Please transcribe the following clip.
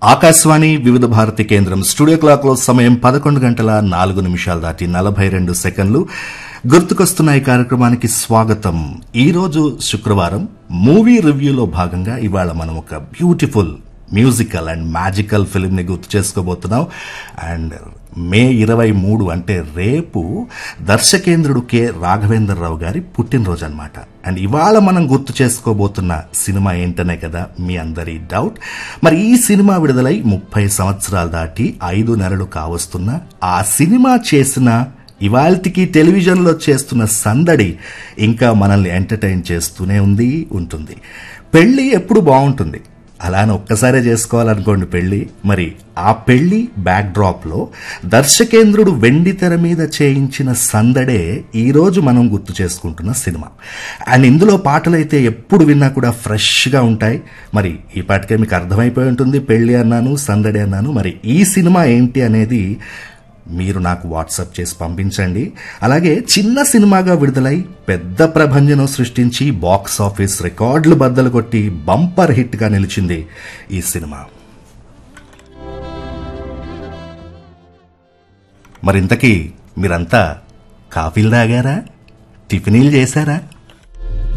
ఆకాశవాణి వివిధ భారతి కేంద్రం studio clock లో సమయం పదకొండు గంటల నాలుగు నిమిషాలు దాటి నలభై రెండు సెకండ్లు గుర్తుకొస్తున్న ఈ కార్యక్రమానికి స్వాగతం ఈ రోజు శుక్రవారం మూవీ రివ్యూలో భాగంగా ఇవాళ మనం ఒక beautiful musical and magical film ని గుర్తు చేసుకోబోతున్నాం అండ్ మే ఇరవై మూడు అంటే రేపు దర్శకేంద్రుడు కె రాఘవేంద్రరావు గారి పుట్టినరోజు అనమాట అండ్ ఇవాళ మనం గుర్తు చేసుకోబోతున్న సినిమా ఏంటనే కదా మీ అందరి డౌట్ మరి ఈ సినిమా విడుదలై ముప్పై సంవత్సరాలు దాటి ఐదు నెలలు కావస్తున్న ఆ సినిమా చేసిన ఇవాల్టికి టెలివిజన్లో చేస్తున్న సందడి ఇంకా మనల్ని ఎంటర్టైన్ చేస్తూనే ఉంది ఉంటుంది పెళ్లి ఎప్పుడు బాగుంటుంది అలానే ఒక్కసారే చేసుకోవాలనుకోండి పెళ్లి మరి ఆ పెళ్లి బ్యాక్ డ్రాప్ లో దర్శకేంద్రుడు వెండి తెర మీద చేయించిన సందడే ఈ రోజు మనం గుర్తు చేసుకుంటున్న సినిమా అండ్ ఇందులో పాటలైతే ఎప్పుడు విన్నా కూడా ఫ్రెష్ గా ఉంటాయి మరి ఈ పాటికే మీకు అర్థమైపోయి ఉంటుంది పెళ్లి అన్నాను సందడి అన్నాను మరి ఈ సినిమా ఏంటి అనేది మీరు నాకు వాట్సాప్ చేసి పంపించండి అలాగే చిన్న సినిమాగా విడుదలై పెద్ద ప్రభంజనం సృష్టించి బాక్స్ ఆఫీస్ రికార్డులు బద్దలు కొట్టి బంపర్ హిట్ గా నిలిచింది ఈ సినిమా మరింతకీ మీరంతా కాఫీలు తాగారా టిఫినీలు చేశారా